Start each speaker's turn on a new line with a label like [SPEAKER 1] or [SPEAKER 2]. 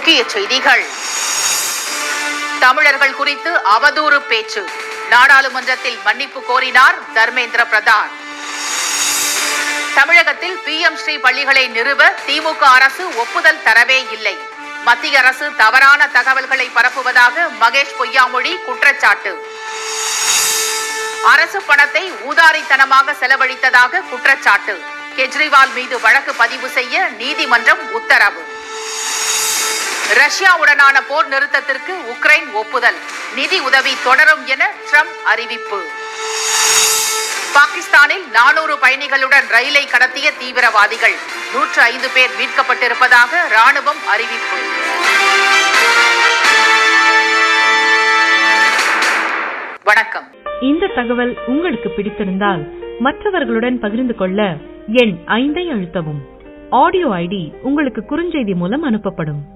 [SPEAKER 1] முக்கிய செய்திகள் தமிழர்கள் குறித்து அவதூறு பேச்சு நாடாளுமன்றத்தில் மன்னிப்பு கோரினார் தர்மேந்திர பிரதான் தமிழகத்தில் பி எம் ஸ்ரீ பள்ளிகளை நிறுவ திமுக அரசு ஒப்புதல் தரவே இல்லை மத்திய அரசு தவறான தகவல்களை பரப்புவதாக மகேஷ் பொய்யாமொழி குற்றச்சாட்டு அரசு பணத்தை ஊதாரித்தனமாக செலவழித்ததாக குற்றச்சாட்டு கெஜ்ரிவால் மீது வழக்கு பதிவு செய்ய நீதிமன்றம் உத்தரவு ரஷ்யாவுடனான போர் நிறுத்தத்திற்கு உக்ரைன் ஒப்புதல் நிதி உதவி தொடரும் என ட்ரம்ப் அறிவிப்பு பாகிஸ்தானில் நானூறு பயணிகளுடன் ரயிலை கடத்திய தீவிரவாதிகள் நூற்று ஐந்து பேர் மீட்கப்பட்டிருப்பதாக ராணுவம் அறிவிப்பு வணக்கம்
[SPEAKER 2] இந்த தகவல் உங்களுக்கு பிடித்திருந்தால் மற்றவர்களுடன் பகிர்ந்து கொள்ள எண் ஐந்தை அழுத்தவும் ஆடியோ ஐடி உங்களுக்கு குறுஞ்செய்தி மூலம் அனுப்பப்படும்